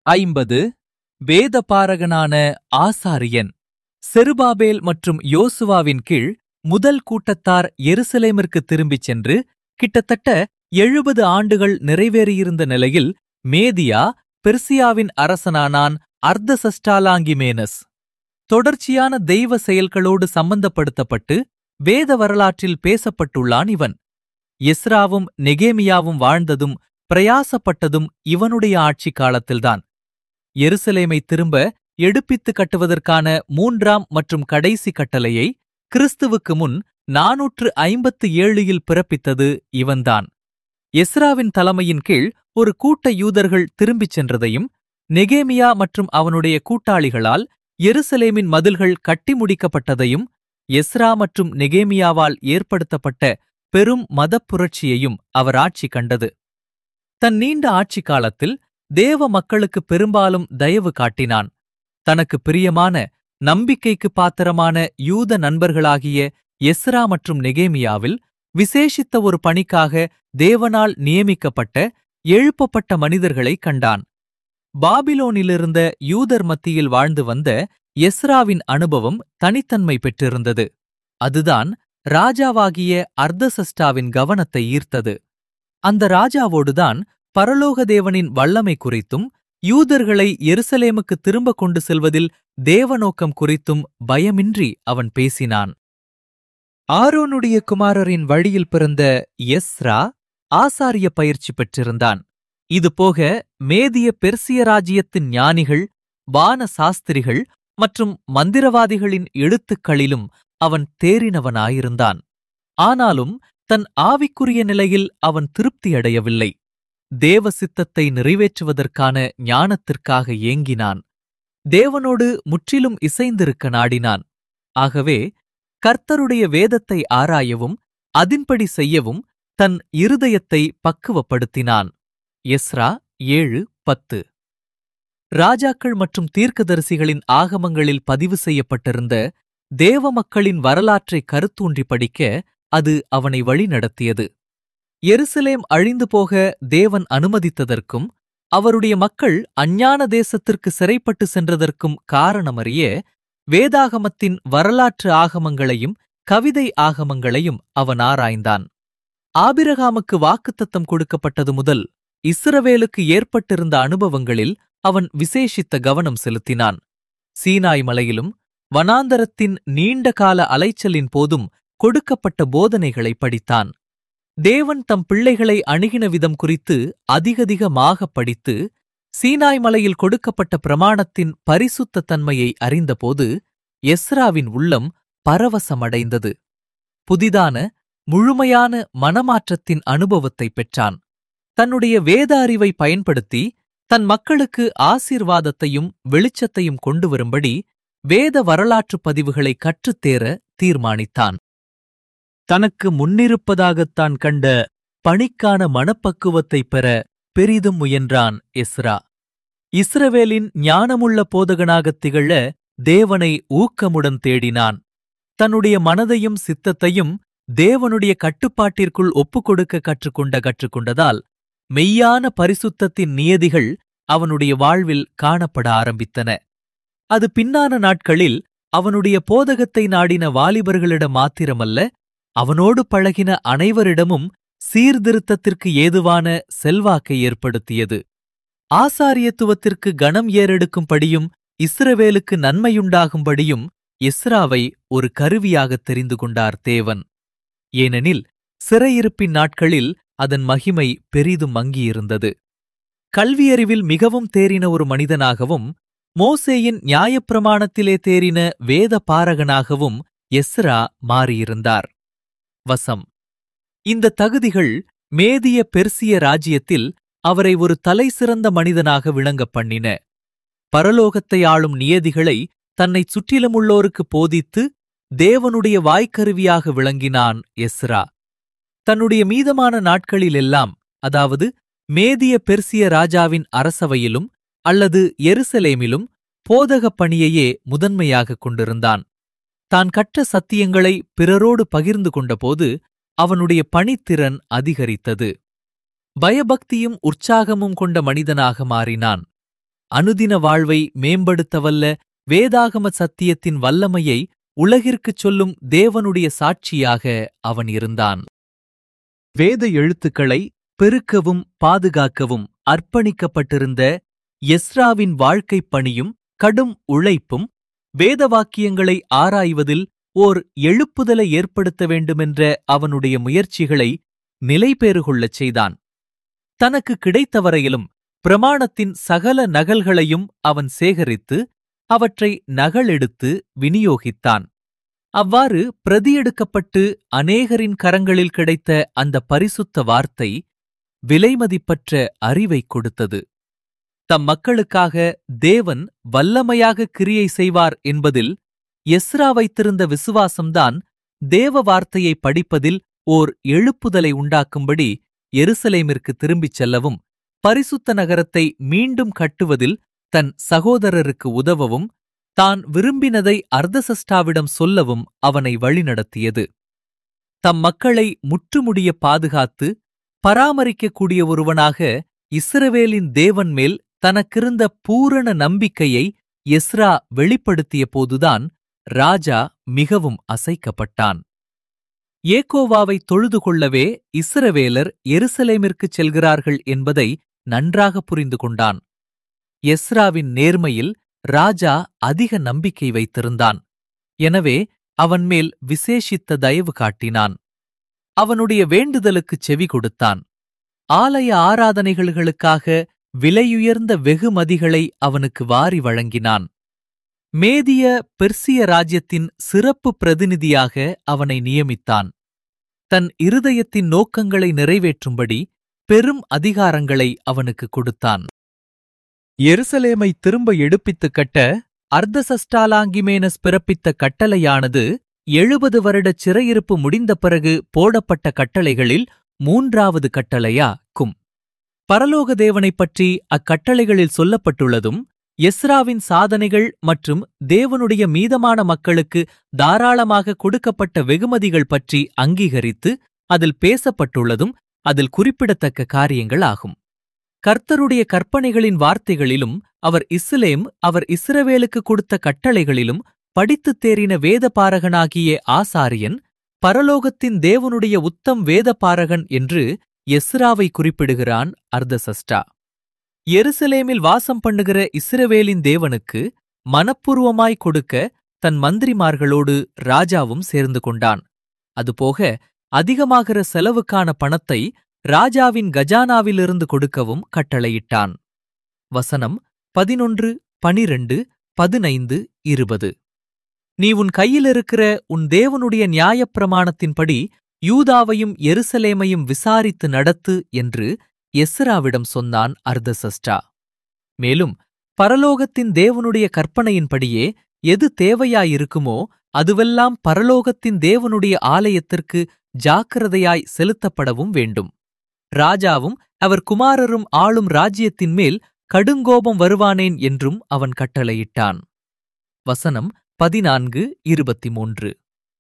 ஐம்பது வேதபாரகனான ஆசாரியன் செருபாபேல் மற்றும் யோசுவாவின் கீழ் முதல் கூட்டத்தார் எருசலேமிற்கு திரும்பிச் சென்று கிட்டத்தட்ட எழுபது ஆண்டுகள் நிறைவேறியிருந்த நிலையில் மேதியா பெர்சியாவின் அரசனானான் அர்த்தசஷ்டாலாங்கிமேனஸ் தொடர்ச்சியான தெய்வ செயல்களோடு சம்பந்தப்படுத்தப்பட்டு வேத வரலாற்றில் பேசப்பட்டுள்ளான் இவன் எஸ்ராவும் நெகேமியாவும் வாழ்ந்ததும் பிரயாசப்பட்டதும் இவனுடைய ஆட்சி காலத்தில்தான் எருசலேமை திரும்ப எடுப்பித்து கட்டுவதற்கான மூன்றாம் மற்றும் கடைசி கட்டளையை கிறிஸ்துவுக்கு முன் நாநூற்று ஐம்பத்து ஏழில் பிறப்பித்தது இவன்தான் எஸ்ராவின் தலைமையின் கீழ் ஒரு கூட்ட யூதர்கள் திரும்பிச் சென்றதையும் நெகேமியா மற்றும் அவனுடைய கூட்டாளிகளால் எருசலேமின் மதில்கள் கட்டி முடிக்கப்பட்டதையும் எஸ்ரா மற்றும் நெகேமியாவால் ஏற்படுத்தப்பட்ட பெரும் மதப் புரட்சியையும் அவர் ஆட்சி கண்டது தன் நீண்ட ஆட்சி காலத்தில் தேவ மக்களுக்கு பெரும்பாலும் தயவு காட்டினான் தனக்கு பிரியமான நம்பிக்கைக்கு பாத்திரமான யூத நண்பர்களாகிய எஸ்ரா மற்றும் நெகேமியாவில் விசேஷித்த ஒரு பணிக்காக தேவனால் நியமிக்கப்பட்ட எழுப்பப்பட்ட மனிதர்களை கண்டான் பாபிலோனிலிருந்த யூதர் மத்தியில் வாழ்ந்து வந்த எஸ்ராவின் அனுபவம் தனித்தன்மை பெற்றிருந்தது அதுதான் ராஜாவாகிய அர்த்தசஷ்டாவின் கவனத்தை ஈர்த்தது அந்த ராஜாவோடுதான் பரலோக தேவனின் வல்லமை குறித்தும் யூதர்களை எருசலேமுக்கு திரும்ப கொண்டு செல்வதில் தேவநோக்கம் குறித்தும் பயமின்றி அவன் பேசினான் ஆரோனுடைய குமாரரின் வழியில் பிறந்த எஸ்ரா ஆசாரிய பயிற்சி பெற்றிருந்தான் இதுபோக மேதிய பெர்சிய ராஜ்யத்தின் ஞானிகள் வான சாஸ்திரிகள் மற்றும் மந்திரவாதிகளின் எழுத்துக்களிலும் அவன் தேறினவனாயிருந்தான் ஆனாலும் தன் ஆவிக்குரிய நிலையில் அவன் திருப்தியடையவில்லை தேவ சித்தத்தை நிறைவேற்றுவதற்கான ஞானத்திற்காக ஏங்கினான் தேவனோடு முற்றிலும் இசைந்திருக்க நாடினான் ஆகவே கர்த்தருடைய வேதத்தை ஆராயவும் அதின்படி செய்யவும் தன் இருதயத்தை பக்குவப்படுத்தினான் எஸ்ரா ஏழு பத்து ராஜாக்கள் மற்றும் தீர்க்கதரிசிகளின் ஆகமங்களில் பதிவு செய்யப்பட்டிருந்த தேவ மக்களின் வரலாற்றை கருத்தூன்றி படிக்க அது அவனை வழிநடத்தியது எருசலேம் அழிந்து போக தேவன் அனுமதித்ததற்கும் அவருடைய மக்கள் அஞ்ஞான தேசத்திற்கு சிறைப்பட்டு சென்றதற்கும் காரணமறிய வேதாகமத்தின் வரலாற்று ஆகமங்களையும் கவிதை ஆகமங்களையும் அவன் ஆராய்ந்தான் ஆபிரகாமுக்கு வாக்குத்தத்தம் கொடுக்கப்பட்டது முதல் இஸ்ரவேலுக்கு ஏற்பட்டிருந்த அனுபவங்களில் அவன் விசேஷித்த கவனம் செலுத்தினான் சீனாய் மலையிலும் வனாந்தரத்தின் நீண்ட கால அலைச்சலின் போதும் கொடுக்கப்பட்ட போதனைகளை படித்தான் தேவன் தம் பிள்ளைகளை அணுகின விதம் குறித்து அதிகதிகமாக படித்து சீனாய் மலையில் கொடுக்கப்பட்ட பிரமாணத்தின் பரிசுத்த தன்மையை அறிந்தபோது எஸ்ராவின் உள்ளம் பரவசமடைந்தது புதிதான முழுமையான மனமாற்றத்தின் அனுபவத்தை பெற்றான் தன்னுடைய வேத அறிவை பயன்படுத்தி தன் மக்களுக்கு ஆசீர்வாதத்தையும் வெளிச்சத்தையும் கொண்டு வரும்படி வேத வரலாற்றுப் பதிவுகளை கற்றுத்தேர தீர்மானித்தான் தனக்கு முன்னிருப்பதாகத்தான் கண்ட பணிக்கான மனப்பக்குவத்தைப் பெற பெரிதும் முயன்றான் எஸ்ரா இஸ்ரவேலின் ஞானமுள்ள போதகனாகத் திகழ தேவனை ஊக்கமுடன் தேடினான் தன்னுடைய மனதையும் சித்தத்தையும் தேவனுடைய கட்டுப்பாட்டிற்குள் ஒப்புக்கொடுக்க கற்றுக்கொண்ட கற்றுக்கொண்டதால் மெய்யான பரிசுத்தத்தின் நியதிகள் அவனுடைய வாழ்வில் காணப்பட ஆரம்பித்தன அது பின்னான நாட்களில் அவனுடைய போதகத்தை நாடின வாலிபர்களிடம் மாத்திரமல்ல அவனோடு பழகின அனைவரிடமும் சீர்திருத்தத்திற்கு ஏதுவான செல்வாக்கை ஏற்படுத்தியது ஆசாரியத்துவத்திற்கு கணம் ஏறெடுக்கும்படியும் இஸ்ரவேலுக்கு நன்மையுண்டாகும்படியும் இஸ்ராவை ஒரு கருவியாகத் தெரிந்து கொண்டார் தேவன் ஏனெனில் சிறையிருப்பின் நாட்களில் அதன் மகிமை பெரிதும் மங்கியிருந்தது கல்வியறிவில் மிகவும் தேறின ஒரு மனிதனாகவும் மோசேயின் நியாயப்பிரமாணத்திலே தேறின வேத பாரகனாகவும் எஸ்ரா மாறியிருந்தார் வசம் இந்த தகுதிகள் மேதிய பெர்சிய ராஜ்யத்தில் அவரை ஒரு தலைசிறந்த மனிதனாக விளங்கப் பண்ணின பரலோகத்தை ஆளும் நியதிகளை தன்னைச் சுற்றிலுமுள்ளோருக்கு போதித்து தேவனுடைய வாய்க்கருவியாக விளங்கினான் எஸ்ரா தன்னுடைய மீதமான நாட்களிலெல்லாம் அதாவது மேதிய பெர்சிய ராஜாவின் அரசவையிலும் அல்லது எருசலேமிலும் போதகப் பணியையே முதன்மையாகக் கொண்டிருந்தான் தான் கற்ற சத்தியங்களை பிறரோடு பகிர்ந்து கொண்டபோது அவனுடைய பணித்திறன் அதிகரித்தது பயபக்தியும் உற்சாகமும் கொண்ட மனிதனாக மாறினான் அனுதின வாழ்வை மேம்படுத்தவல்ல வேதாகம சத்தியத்தின் வல்லமையை உலகிற்குச் சொல்லும் தேவனுடைய சாட்சியாக அவன் இருந்தான் வேத எழுத்துக்களை பெருக்கவும் பாதுகாக்கவும் அர்ப்பணிக்கப்பட்டிருந்த எஸ்ராவின் வாழ்க்கைப் பணியும் கடும் உழைப்பும் வேத வாக்கியங்களை ஆராய்வதில் ஓர் எழுப்புதலை ஏற்படுத்த வேண்டுமென்ற அவனுடைய முயற்சிகளை நிலைபேறுகொள்ளச் செய்தான் தனக்கு கிடைத்தவரையிலும் பிரமாணத்தின் சகல நகல்களையும் அவன் சேகரித்து அவற்றை நகலெடுத்து விநியோகித்தான் அவ்வாறு பிரதியெடுக்கப்பட்டு அநேகரின் கரங்களில் கிடைத்த அந்த பரிசுத்த வார்த்தை விலைமதிப்பற்ற அறிவைக் கொடுத்தது தம் மக்களுக்காக தேவன் வல்லமையாக கிரியை செய்வார் என்பதில் எஸ்ரா வைத்திருந்த விசுவாசம்தான் தேவ வார்த்தையை படிப்பதில் ஓர் எழுப்புதலை உண்டாக்கும்படி எருசலேமிற்கு திரும்பிச் செல்லவும் பரிசுத்த நகரத்தை மீண்டும் கட்டுவதில் தன் சகோதரருக்கு உதவவும் தான் விரும்பினதை அர்த்தசஷ்டாவிடம் சொல்லவும் அவனை வழிநடத்தியது தம் மக்களை முற்றுமுடிய பாதுகாத்து பராமரிக்கக்கூடிய ஒருவனாக இஸ்ரவேலின் தேவன் மேல் தனக்கிருந்த பூரண நம்பிக்கையை எஸ்ரா வெளிப்படுத்திய போதுதான் ராஜா மிகவும் அசைக்கப்பட்டான் ஏகோவாவை தொழுது கொள்ளவே இஸ்ரவேலர் எருசலேமிற்குச் செல்கிறார்கள் என்பதை நன்றாக புரிந்து கொண்டான் எஸ்ராவின் நேர்மையில் ராஜா அதிக நம்பிக்கை வைத்திருந்தான் எனவே அவன் மேல் விசேஷித்த தயவு காட்டினான் அவனுடைய வேண்டுதலுக்குச் செவி கொடுத்தான் ஆலய ஆராதனைகளுக்காக விலையுயர்ந்த வெகுமதிகளை அவனுக்கு வாரி வழங்கினான் மேதிய பெர்சிய ராஜ்யத்தின் சிறப்பு பிரதிநிதியாக அவனை நியமித்தான் தன் இருதயத்தின் நோக்கங்களை நிறைவேற்றும்படி பெரும் அதிகாரங்களை அவனுக்கு கொடுத்தான் எருசலேமை திரும்ப எடுப்பித்துக் கட்ட அர்த்தசஷ்டாலாங்கிமேனஸ் பிறப்பித்த கட்டளையானது எழுபது வருடச் சிறையிருப்பு முடிந்த பிறகு போடப்பட்ட கட்டளைகளில் மூன்றாவது கட்டளையாக்கும் பரலோக தேவனைப் பற்றி அக்கட்டளைகளில் சொல்லப்பட்டுள்ளதும் எஸ்ராவின் சாதனைகள் மற்றும் தேவனுடைய மீதமான மக்களுக்கு தாராளமாக கொடுக்கப்பட்ட வெகுமதிகள் பற்றி அங்கீகரித்து அதில் பேசப்பட்டுள்ளதும் அதில் குறிப்பிடத்தக்க காரியங்கள் ஆகும் கர்த்தருடைய கற்பனைகளின் வார்த்தைகளிலும் அவர் இஸ்லேம் அவர் இஸ்ரவேலுக்கு கொடுத்த கட்டளைகளிலும் படித்துத் தேறின வேதபாரகனாகிய ஆசாரியன் பரலோகத்தின் தேவனுடைய உத்தம் வேதபாரகன் என்று எஸ்ராவை குறிப்பிடுகிறான் அர்த்தசஷ்டா எருசலேமில் வாசம் பண்ணுகிற இஸ்ரவேலின் தேவனுக்கு மனப்பூர்வமாய் கொடுக்க தன் மந்திரிமார்களோடு ராஜாவும் சேர்ந்து கொண்டான் அதுபோக அதிகமாகிற செலவுக்கான பணத்தை ராஜாவின் கஜானாவிலிருந்து கொடுக்கவும் கட்டளையிட்டான் வசனம் பதினொன்று பனிரெண்டு பதினைந்து இருபது நீ உன் கையிலிருக்கிற உன் தேவனுடைய நியாயப்பிரமாணத்தின்படி யூதாவையும் எருசலேமையும் விசாரித்து நடத்து என்று எஸ்ராவிடம் சொன்னான் அர்த்தசஷ்டா மேலும் பரலோகத்தின் தேவனுடைய கற்பனையின்படியே எது தேவையாயிருக்குமோ அதுவெல்லாம் பரலோகத்தின் தேவனுடைய ஆலயத்திற்கு ஜாக்கிரதையாய் செலுத்தப்படவும் வேண்டும் ராஜாவும் அவர் குமாரரும் ஆளும் ராஜ்யத்தின் மேல் கடுங்கோபம் வருவானேன் என்றும் அவன் கட்டளையிட்டான் வசனம் பதினான்கு இருபத்தி மூன்று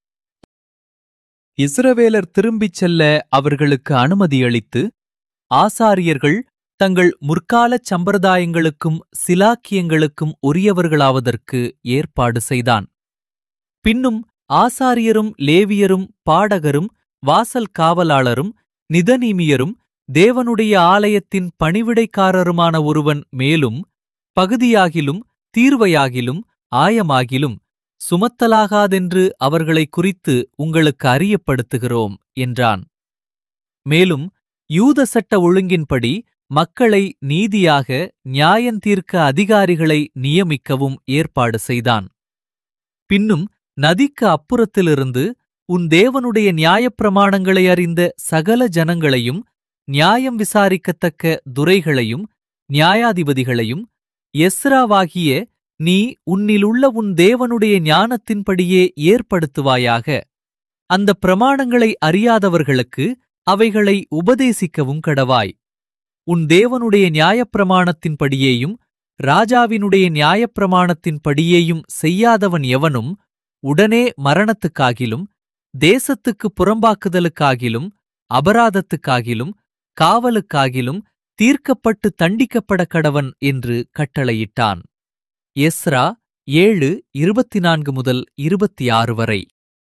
இஸ்ரவேலர் திரும்பிச் செல்ல அவர்களுக்கு அனுமதியளித்து ஆசாரியர்கள் தங்கள் முற்காலச் சம்பிரதாயங்களுக்கும் சிலாக்கியங்களுக்கும் உரியவர்களாவதற்கு ஏற்பாடு செய்தான் பின்னும் ஆசாரியரும் லேவியரும் பாடகரும் வாசல் காவலாளரும் நிதனீமியரும் தேவனுடைய ஆலயத்தின் பணிவிடைக்காரருமான ஒருவன் மேலும் பகுதியாகிலும் தீர்வையாகிலும் ஆயமாகிலும் சுமத்தலாகாதென்று அவர்களை குறித்து உங்களுக்கு அறியப்படுத்துகிறோம் என்றான் மேலும் யூத சட்ட ஒழுங்கின்படி மக்களை நீதியாக நியாயந்தீர்க்க அதிகாரிகளை நியமிக்கவும் ஏற்பாடு செய்தான் பின்னும் நதிக்கு அப்புறத்திலிருந்து உன் தேவனுடைய நியாயப்பிரமாணங்களை அறிந்த சகல ஜனங்களையும் நியாயம் விசாரிக்கத்தக்க துரைகளையும் நியாயாதிபதிகளையும் எஸ்ராவாகிய நீ உன்னிலுள்ள உன் தேவனுடைய ஞானத்தின்படியே ஏற்படுத்துவாயாக அந்த பிரமாணங்களை அறியாதவர்களுக்கு அவைகளை உபதேசிக்கவும் கடவாய் உன் தேவனுடைய நியாயப்பிரமாணத்தின்படியேயும் ராஜாவினுடைய நியாயப்பிரமாணத்தின்படியேயும் செய்யாதவன் எவனும் உடனே மரணத்துக்காகிலும் தேசத்துக்கு புறம்பாக்குதலுக்காகிலும் அபராதத்துக்காகிலும் காவலுக்காகிலும் தீர்க்கப்பட்டு தண்டிக்கப்பட கடவன் என்று கட்டளையிட்டான் எஸ்ரா ஏழு இருபத்தி நான்கு முதல் இருபத்தி ஆறு வரை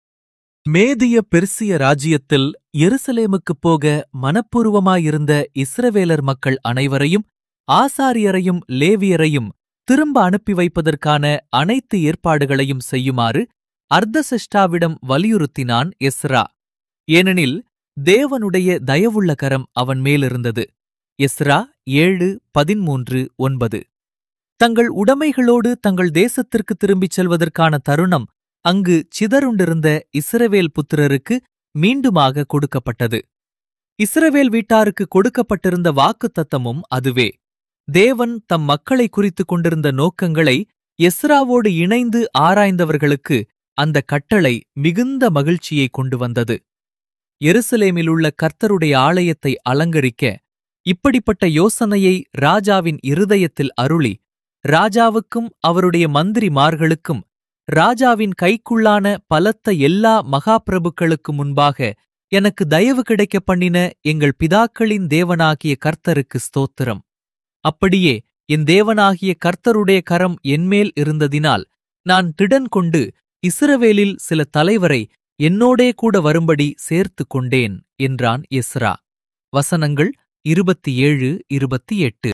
மேதிய பெர்சிய ராஜ்யத்தில் எருசலேமுக்குப் போக மனப்பூர்வமாயிருந்த இஸ்ரவேலர் மக்கள் அனைவரையும் ஆசாரியரையும் லேவியரையும் திரும்ப அனுப்பி வைப்பதற்கான அனைத்து ஏற்பாடுகளையும் செய்யுமாறு அர்த்தசஷ்டாவிடம் வலியுறுத்தினான் எஸ்ரா ஏனெனில் தேவனுடைய தயவுள்ள கரம் அவன் மேலிருந்தது எஸ்ரா ஏழு பதிமூன்று ஒன்பது தங்கள் உடைமைகளோடு தங்கள் தேசத்திற்கு திரும்பிச் செல்வதற்கான தருணம் அங்கு சிதறுண்டிருந்த இஸ்ரவேல் புத்திரருக்கு மீண்டுமாக கொடுக்கப்பட்டது இஸ்ரவேல் வீட்டாருக்கு கொடுக்கப்பட்டிருந்த வாக்குத்தத்தமும் அதுவே தேவன் தம் மக்களை குறித்துக் கொண்டிருந்த நோக்கங்களை எஸ்ராவோடு இணைந்து ஆராய்ந்தவர்களுக்கு அந்த கட்டளை மிகுந்த மகிழ்ச்சியை கொண்டு வந்தது எருசலேமிலுள்ள கர்த்தருடைய ஆலயத்தை அலங்கரிக்க இப்படிப்பட்ட யோசனையை ராஜாவின் இருதயத்தில் அருளி ராஜாவுக்கும் அவருடைய மந்திரிமார்களுக்கும் ராஜாவின் கைக்குள்ளான பலத்த எல்லா மகாபிரபுக்களுக்கு முன்பாக எனக்கு தயவு கிடைக்கப் பண்ணின எங்கள் பிதாக்களின் தேவனாகிய கர்த்தருக்கு ஸ்தோத்திரம் அப்படியே என் தேவனாகிய கர்த்தருடைய கரம் என்மேல் இருந்ததினால் நான் திடன் கொண்டு இஸ்ரவேலில் சில தலைவரை என்னோடே கூட வரும்படி சேர்த்து கொண்டேன் என்றான் எஸ்ரா வசனங்கள் இருபத்தி ஏழு இருபத்தி எட்டு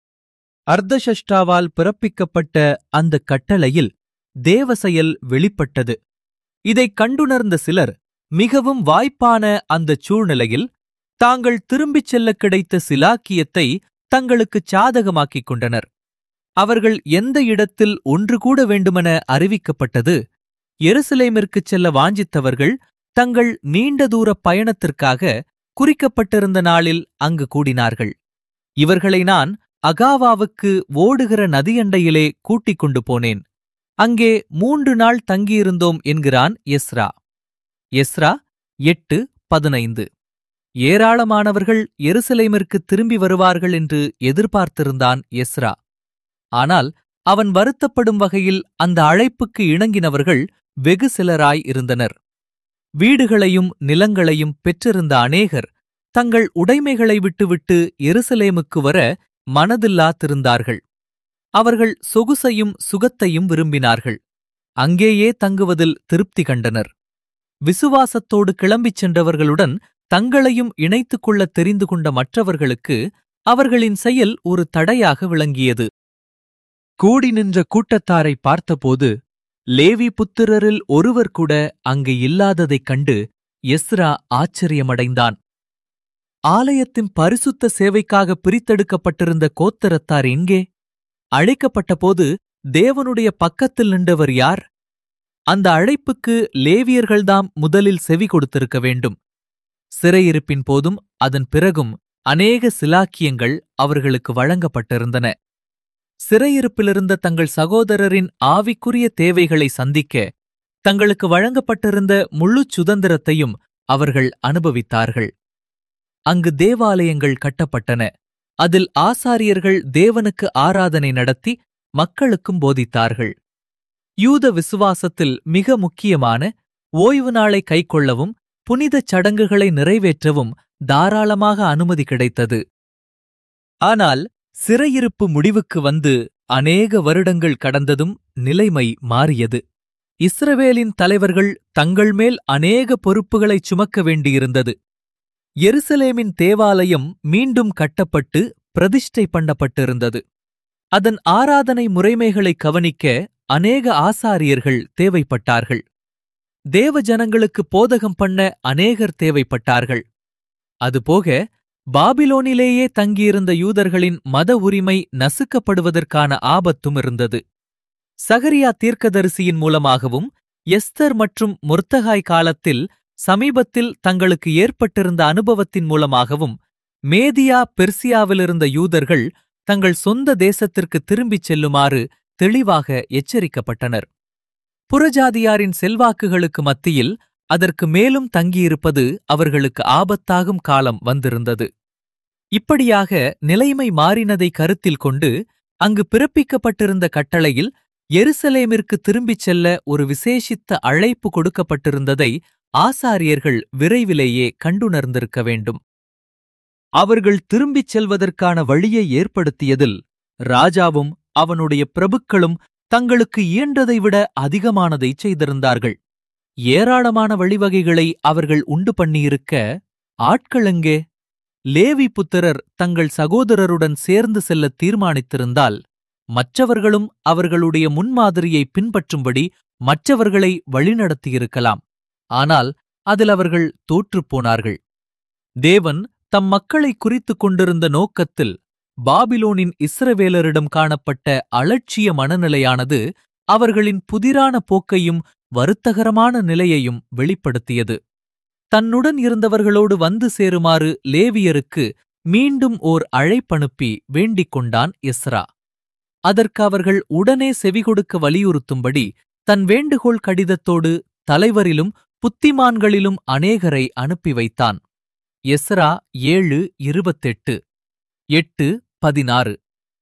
அர்த்தசஷ்டாவால் பிறப்பிக்கப்பட்ட அந்த கட்டளையில் தேவசெயல் வெளிப்பட்டது இதைக் கண்டுணர்ந்த சிலர் மிகவும் வாய்ப்பான அந்தச் சூழ்நிலையில் தாங்கள் திரும்பிச் செல்ல கிடைத்த சிலாக்கியத்தை தங்களுக்குச் சாதகமாக்கிக் கொண்டனர் அவர்கள் எந்த இடத்தில் ஒன்று கூட வேண்டுமென அறிவிக்கப்பட்டது எருசலேமிற்குச் செல்ல வாஞ்சித்தவர்கள் தங்கள் நீண்ட தூர பயணத்திற்காக குறிக்கப்பட்டிருந்த நாளில் அங்கு கூடினார்கள் இவர்களை நான் அகாவாவுக்கு ஓடுகிற நதியண்டையிலே கூட்டிக் கொண்டு போனேன் அங்கே மூன்று நாள் தங்கியிருந்தோம் என்கிறான் எஸ்ரா எஸ்ரா எட்டு பதினைந்து ஏராளமானவர்கள் எருசலேமிற்கு திரும்பி வருவார்கள் என்று எதிர்பார்த்திருந்தான் எஸ்ரா ஆனால் அவன் வருத்தப்படும் வகையில் அந்த அழைப்புக்கு இணங்கினவர்கள் வெகு சிலராய் இருந்தனர் வீடுகளையும் நிலங்களையும் பெற்றிருந்த அநேகர் தங்கள் உடைமைகளை விட்டுவிட்டு எருசலேமுக்கு வர மனதில்லாதிருந்தார்கள் அவர்கள் சொகுசையும் சுகத்தையும் விரும்பினார்கள் அங்கேயே தங்குவதில் திருப்தி கண்டனர் விசுவாசத்தோடு கிளம்பிச் சென்றவர்களுடன் தங்களையும் இணைத்துக் கொள்ளத் தெரிந்து கொண்ட மற்றவர்களுக்கு அவர்களின் செயல் ஒரு தடையாக விளங்கியது கூடி நின்ற கூட்டத்தாரை பார்த்தபோது லேவி புத்திரரில் ஒருவர் கூட அங்கு இல்லாததைக் கண்டு எஸ்ரா ஆச்சரியமடைந்தான் ஆலயத்தின் பரிசுத்த சேவைக்காக பிரித்தெடுக்கப்பட்டிருந்த கோத்தரத்தார் எங்கே அழைக்கப்பட்டபோது தேவனுடைய பக்கத்தில் நின்றவர் யார் அந்த அழைப்புக்கு லேவியர்கள்தாம் முதலில் செவி கொடுத்திருக்க வேண்டும் சிறையிருப்பின் போதும் அதன் பிறகும் அநேக சிலாக்கியங்கள் அவர்களுக்கு வழங்கப்பட்டிருந்தன சிறையிருப்பிலிருந்த தங்கள் சகோதரரின் ஆவிக்குரிய தேவைகளை சந்திக்க தங்களுக்கு வழங்கப்பட்டிருந்த முழுச் சுதந்திரத்தையும் அவர்கள் அனுபவித்தார்கள் அங்கு தேவாலயங்கள் கட்டப்பட்டன அதில் ஆசாரியர்கள் தேவனுக்கு ஆராதனை நடத்தி மக்களுக்கும் போதித்தார்கள் யூத விசுவாசத்தில் மிக முக்கியமான ஓய்வு நாளை கைக்கொள்ளவும் புனிதச் சடங்குகளை நிறைவேற்றவும் தாராளமாக அனுமதி கிடைத்தது ஆனால் சிறையிருப்பு முடிவுக்கு வந்து அநேக வருடங்கள் கடந்ததும் நிலைமை மாறியது இஸ்ரவேலின் தலைவர்கள் தங்கள் மேல் அநேக பொறுப்புகளைச் சுமக்க வேண்டியிருந்தது எருசலேமின் தேவாலயம் மீண்டும் கட்டப்பட்டு பிரதிஷ்டை பண்ணப்பட்டிருந்தது அதன் ஆராதனை முறைமைகளை கவனிக்க அநேக ஆசாரியர்கள் தேவைப்பட்டார்கள் தேவ ஜனங்களுக்கு போதகம் பண்ண அநேகர் தேவைப்பட்டார்கள் அதுபோக பாபிலோனிலேயே தங்கியிருந்த யூதர்களின் மத உரிமை நசுக்கப்படுவதற்கான ஆபத்தும் இருந்தது சகரியா தீர்க்கதரிசியின் மூலமாகவும் எஸ்தர் மற்றும் முர்த்தகாய் காலத்தில் சமீபத்தில் தங்களுக்கு ஏற்பட்டிருந்த அனுபவத்தின் மூலமாகவும் மேதியா பெர்சியாவிலிருந்த யூதர்கள் தங்கள் சொந்த தேசத்திற்கு திரும்பிச் செல்லுமாறு தெளிவாக எச்சரிக்கப்பட்டனர் புறஜாதியாரின் செல்வாக்குகளுக்கு மத்தியில் அதற்கு மேலும் தங்கியிருப்பது அவர்களுக்கு ஆபத்தாகும் காலம் வந்திருந்தது இப்படியாக நிலைமை மாறினதை கருத்தில் கொண்டு அங்கு பிறப்பிக்கப்பட்டிருந்த கட்டளையில் எருசலேமிற்கு திரும்பிச் செல்ல ஒரு விசேஷித்த அழைப்பு கொடுக்கப்பட்டிருந்ததை ஆசாரியர்கள் விரைவிலேயே கண்டுணர்ந்திருக்க வேண்டும் அவர்கள் திரும்பிச் செல்வதற்கான வழியை ஏற்படுத்தியதில் ராஜாவும் அவனுடைய பிரபுக்களும் தங்களுக்கு இயன்றதை விட அதிகமானதை செய்திருந்தார்கள் ஏராளமான வழிவகைகளை அவர்கள் உண்டு பண்ணியிருக்க ஆட்கள் எங்கே லேவி புத்திரர் தங்கள் சகோதரருடன் சேர்ந்து செல்ல தீர்மானித்திருந்தால் மற்றவர்களும் அவர்களுடைய முன்மாதிரியை பின்பற்றும்படி மற்றவர்களை வழிநடத்தியிருக்கலாம் ஆனால் அதில் அவர்கள் தோற்றுப்போனார்கள் தேவன் தம் மக்களை குறித்துக் கொண்டிருந்த நோக்கத்தில் பாபிலோனின் இஸ்ரவேலரிடம் காணப்பட்ட அலட்சிய மனநிலையானது அவர்களின் புதிரான போக்கையும் வருத்தகரமான நிலையையும் வெளிப்படுத்தியது தன்னுடன் இருந்தவர்களோடு வந்து சேருமாறு லேவியருக்கு மீண்டும் ஓர் அழைப்பனுப்பி வேண்டிக் கொண்டான் எஸ்ரா அதற்கு அவர்கள் உடனே செவிகொடுக்க வலியுறுத்தும்படி தன் வேண்டுகோள் கடிதத்தோடு தலைவரிலும் புத்திமான்களிலும் அநேகரை அனுப்பி வைத்தான் எஸ்ரா ஏழு இருபத்தெட்டு எட்டு பதினாறு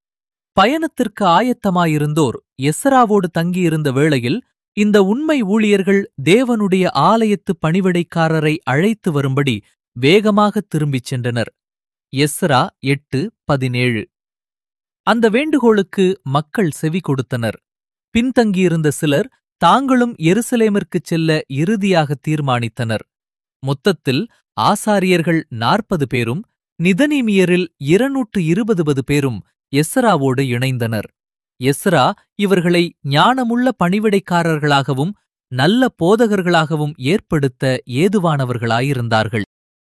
பயணத்திற்கு ஆயத்தமாயிருந்தோர் எஸ்ராவோடு தங்கியிருந்த வேளையில் இந்த உண்மை ஊழியர்கள் தேவனுடைய ஆலயத்து பணிவிடைக்காரரை அழைத்து வரும்படி வேகமாக திரும்பிச் சென்றனர் எஸ்ரா எட்டு பதினேழு அந்த வேண்டுகோளுக்கு மக்கள் செவி கொடுத்தனர் பின்தங்கியிருந்த சிலர் தாங்களும் எருசலேமிற்குச் செல்ல இறுதியாக தீர்மானித்தனர் மொத்தத்தில் ஆசாரியர்கள் நாற்பது பேரும் நிதனீமியரில் இருநூற்று இருபது பேரும் எஸ்ராவோடு இணைந்தனர் எஸ்ரா இவர்களை ஞானமுள்ள பணிவிடைக்காரர்களாகவும் நல்ல போதகர்களாகவும் ஏற்படுத்த ஏதுவானவர்களாயிருந்தார்கள்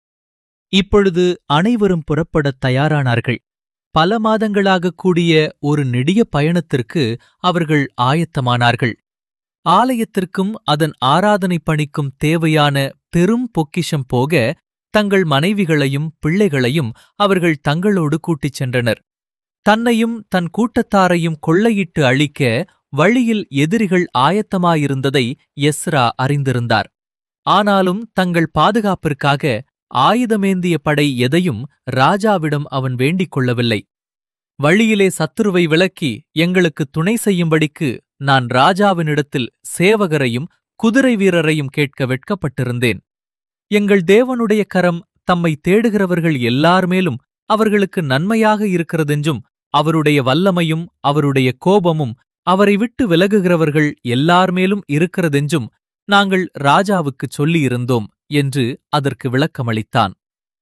இப்பொழுது அனைவரும் புறப்படத் தயாரானார்கள் பல மாதங்களாக கூடிய ஒரு நெடிய பயணத்திற்கு அவர்கள் ஆயத்தமானார்கள் ஆலயத்திற்கும் அதன் ஆராதனை பணிக்கும் தேவையான பெரும் பொக்கிஷம் போக தங்கள் மனைவிகளையும் பிள்ளைகளையும் அவர்கள் தங்களோடு கூட்டிச் சென்றனர் தன்னையும் தன் கூட்டத்தாரையும் கொள்ளையிட்டு அழிக்க வழியில் எதிரிகள் ஆயத்தமாயிருந்ததை எஸ்ரா அறிந்திருந்தார் ஆனாலும் தங்கள் பாதுகாப்பிற்காக ஆயுதமேந்திய படை எதையும் ராஜாவிடம் அவன் வேண்டிக் கொள்ளவில்லை வழியிலே சத்துருவை விலக்கி எங்களுக்கு துணை செய்யும்படிக்கு நான் ராஜாவினிடத்தில் சேவகரையும் குதிரை வீரரையும் கேட்க வெட்கப்பட்டிருந்தேன் எங்கள் தேவனுடைய கரம் தம்மை தேடுகிறவர்கள் எல்லார் மேலும் அவர்களுக்கு நன்மையாக இருக்கிறதென்றும் அவருடைய வல்லமையும் அவருடைய கோபமும் அவரை விட்டு விலகுகிறவர்கள் எல்லார் மேலும் இருக்கிறதென்றும் நாங்கள் ராஜாவுக்குச் சொல்லியிருந்தோம் என்று அதற்கு விளக்கமளித்தான்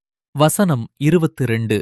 வசனம் இருபத்தி ரெண்டு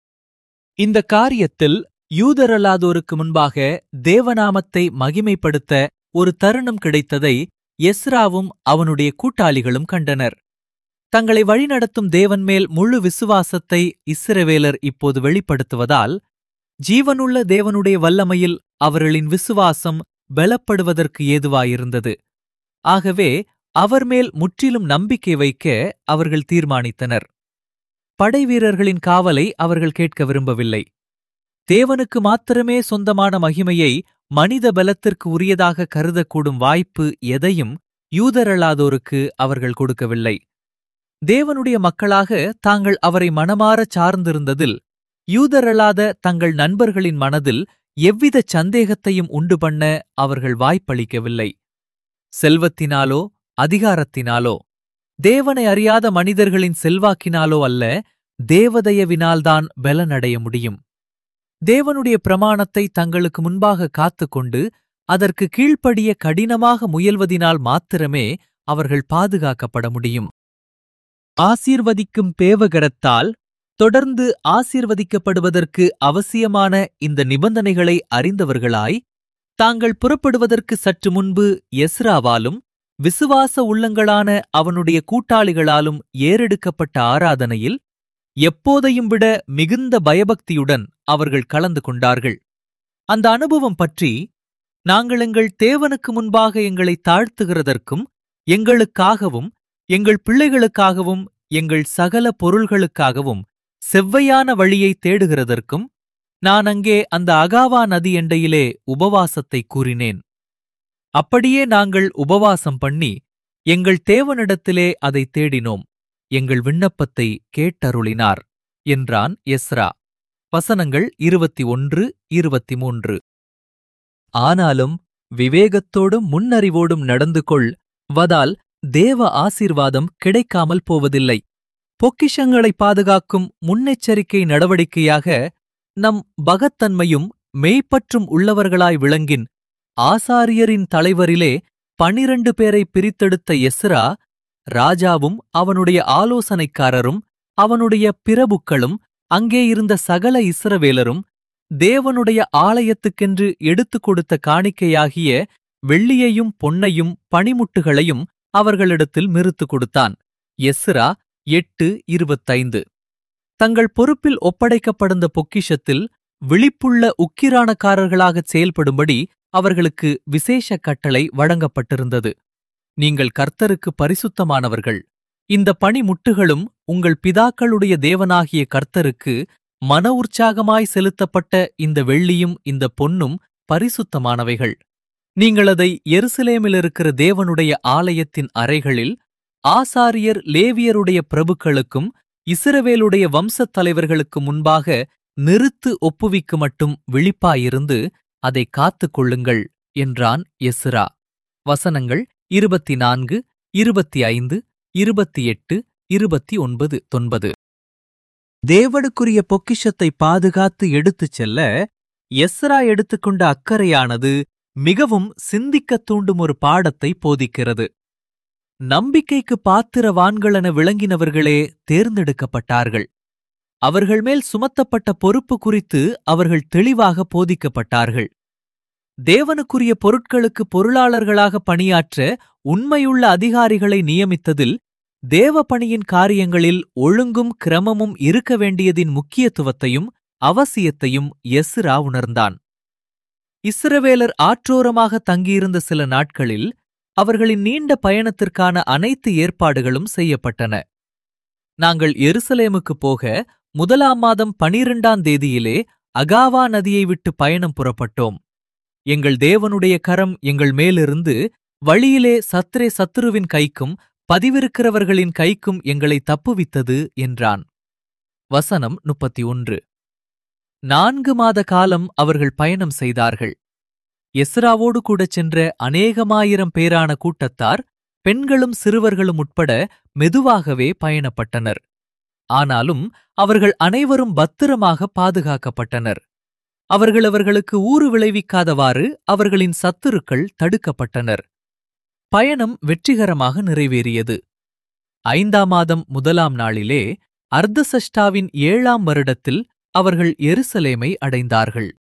இந்த காரியத்தில் யூதரல்லாதோருக்கு முன்பாக தேவநாமத்தை மகிமைப்படுத்த ஒரு தருணம் கிடைத்ததை எஸ்ராவும் அவனுடைய கூட்டாளிகளும் கண்டனர் தங்களை வழிநடத்தும் தேவன் மேல் முழு விசுவாசத்தை இஸ்ரவேலர் இப்போது வெளிப்படுத்துவதால் ஜீவனுள்ள தேவனுடைய வல்லமையில் அவர்களின் விசுவாசம் பலப்படுவதற்கு ஏதுவாயிருந்தது ஆகவே அவர் மேல் முற்றிலும் நம்பிக்கை வைக்க அவர்கள் தீர்மானித்தனர் படைவீரர்களின் காவலை அவர்கள் கேட்க விரும்பவில்லை தேவனுக்கு மாத்திரமே சொந்தமான மகிமையை மனித பலத்திற்கு உரியதாக கருதக்கூடும் வாய்ப்பு எதையும் யூதரல்லாதோருக்கு அவர்கள் கொடுக்கவில்லை தேவனுடைய மக்களாக தாங்கள் அவரை மனமாறச் சார்ந்திருந்ததில் யூதரல்லாத தங்கள் நண்பர்களின் மனதில் எவ்வித சந்தேகத்தையும் உண்டு பண்ண அவர்கள் வாய்ப்பளிக்கவில்லை செல்வத்தினாலோ அதிகாரத்தினாலோ தேவனை அறியாத மனிதர்களின் செல்வாக்கினாலோ அல்ல தேவதயவினால்தான் பலனடைய முடியும் தேவனுடைய பிரமாணத்தை தங்களுக்கு முன்பாக காத்துக்கொண்டு அதற்கு கீழ்ப்படிய கடினமாக முயல்வதினால் மாத்திரமே அவர்கள் பாதுகாக்கப்பட முடியும் ஆசீர்வதிக்கும் பேவகரத்தால் தொடர்ந்து ஆசீர்வதிக்கப்படுவதற்கு அவசியமான இந்த நிபந்தனைகளை அறிந்தவர்களாய் தாங்கள் புறப்படுவதற்கு சற்று முன்பு எஸ்ராவாலும் விசுவாச உள்ளங்களான அவனுடைய கூட்டாளிகளாலும் ஏறெடுக்கப்பட்ட ஆராதனையில் எப்போதையும் விட மிகுந்த பயபக்தியுடன் அவர்கள் கலந்து கொண்டார்கள் அந்த அனுபவம் பற்றி நாங்கள் எங்கள் தேவனுக்கு முன்பாக எங்களை தாழ்த்துகிறதற்கும் எங்களுக்காகவும் எங்கள் பிள்ளைகளுக்காகவும் எங்கள் சகல பொருள்களுக்காகவும் செவ்வையான வழியை தேடுகிறதற்கும் நான் அங்கே அந்த அகாவா நதி எண்டையிலே உபவாசத்தை கூறினேன் அப்படியே நாங்கள் உபவாசம் பண்ணி எங்கள் தேவனிடத்திலே அதை தேடினோம் எங்கள் விண்ணப்பத்தை கேட்டருளினார் என்றான் எஸ்ரா வசனங்கள் இருபத்தி ஒன்று இருபத்தி மூன்று ஆனாலும் விவேகத்தோடும் முன்னறிவோடும் நடந்து கொள் வதால் தேவ ஆசீர்வாதம் கிடைக்காமல் போவதில்லை பொக்கிஷங்களை பாதுகாக்கும் முன்னெச்சரிக்கை நடவடிக்கையாக நம் பகத்தன்மையும் மெய்ப்பற்றும் உள்ளவர்களாய் விளங்கின் ஆசாரியரின் தலைவரிலே பனிரண்டு பேரை பிரித்தெடுத்த எஸ்ரா ராஜாவும் அவனுடைய ஆலோசனைக்காரரும் அவனுடைய பிரபுக்களும் அங்கே இருந்த சகல இஸ்ரவேலரும் தேவனுடைய ஆலயத்துக்கென்று எடுத்துக் கொடுத்த காணிக்கையாகிய வெள்ளியையும் பொன்னையும் பணிமுட்டுகளையும் அவர்களிடத்தில் மிருத்து கொடுத்தான் எஸ்ரா எட்டு இருபத்தைந்து தங்கள் பொறுப்பில் ஒப்படைக்கப்படிருந்த பொக்கிஷத்தில் விழிப்புள்ள உக்கிரானக்காரர்களாகச் செயல்படும்படி அவர்களுக்கு விசேஷ கட்டளை வழங்கப்பட்டிருந்தது நீங்கள் கர்த்தருக்கு பரிசுத்தமானவர்கள் இந்த பணிமுட்டுகளும் உங்கள் பிதாக்களுடைய தேவனாகிய கர்த்தருக்கு மன உற்சாகமாய் செலுத்தப்பட்ட இந்த வெள்ளியும் இந்த பொன்னும் பரிசுத்தமானவைகள் நீங்கள் அதை எருசலேமில் இருக்கிற தேவனுடைய ஆலயத்தின் அறைகளில் ஆசாரியர் லேவியருடைய பிரபுக்களுக்கும் இஸ்ரவேலுடைய வம்சத் தலைவர்களுக்கு முன்பாக நிறுத்து ஒப்புவிக்கு மட்டும் விழிப்பாயிருந்து அதை காத்துக் கொள்ளுங்கள் என்றான் எஸ்ரா வசனங்கள் இருபத்தி நான்கு இருபத்தி ஐந்து இருபத்தி எட்டு இருபத்தி ஒன்பது தொன்பது தேவனுக்குரிய பொக்கிஷத்தை பாதுகாத்து எடுத்துச் செல்ல எஸ்ரா எடுத்துக்கொண்ட அக்கறையானது மிகவும் சிந்திக்கத் தூண்டும் ஒரு பாடத்தை போதிக்கிறது நம்பிக்கைக்கு பாத்திரவான்களென விளங்கினவர்களே தேர்ந்தெடுக்கப்பட்டார்கள் அவர்கள் மேல் சுமத்தப்பட்ட பொறுப்பு குறித்து அவர்கள் தெளிவாக போதிக்கப்பட்டார்கள் தேவனுக்குரிய பொருட்களுக்கு பொருளாளர்களாக பணியாற்ற உண்மையுள்ள அதிகாரிகளை நியமித்ததில் தேவ பணியின் காரியங்களில் ஒழுங்கும் கிரமமும் இருக்க வேண்டியதின் முக்கியத்துவத்தையும் அவசியத்தையும் எஸ்ரா உணர்ந்தான் இஸ்ரவேலர் ஆற்றோரமாக தங்கியிருந்த சில நாட்களில் அவர்களின் நீண்ட பயணத்திற்கான அனைத்து ஏற்பாடுகளும் செய்யப்பட்டன நாங்கள் எருசலேமுக்கு போக முதலாம் மாதம் பனிரெண்டாம் தேதியிலே அகாவா நதியை விட்டு பயணம் புறப்பட்டோம் எங்கள் தேவனுடைய கரம் எங்கள் மேலிருந்து வழியிலே சத்ரே சத்துருவின் கைக்கும் பதிவிருக்கிறவர்களின் கைக்கும் எங்களை தப்புவித்தது என்றான் வசனம் முப்பத்தி ஒன்று நான்கு மாத காலம் அவர்கள் பயணம் செய்தார்கள் எஸ்ராவோடு கூடச் சென்ற அநேகமாயிரம் பேரான கூட்டத்தார் பெண்களும் சிறுவர்களும் உட்பட மெதுவாகவே பயணப்பட்டனர் ஆனாலும் அவர்கள் அனைவரும் பத்திரமாக பாதுகாக்கப்பட்டனர் அவர்கள் அவர்களுக்கு ஊறு விளைவிக்காதவாறு அவர்களின் சத்துருக்கள் தடுக்கப்பட்டனர் பயணம் வெற்றிகரமாக நிறைவேறியது ஐந்தாம் மாதம் முதலாம் நாளிலே அர்த்தசஷ்டாவின் ஏழாம் வருடத்தில் அவர்கள் எருசலேமை அடைந்தார்கள்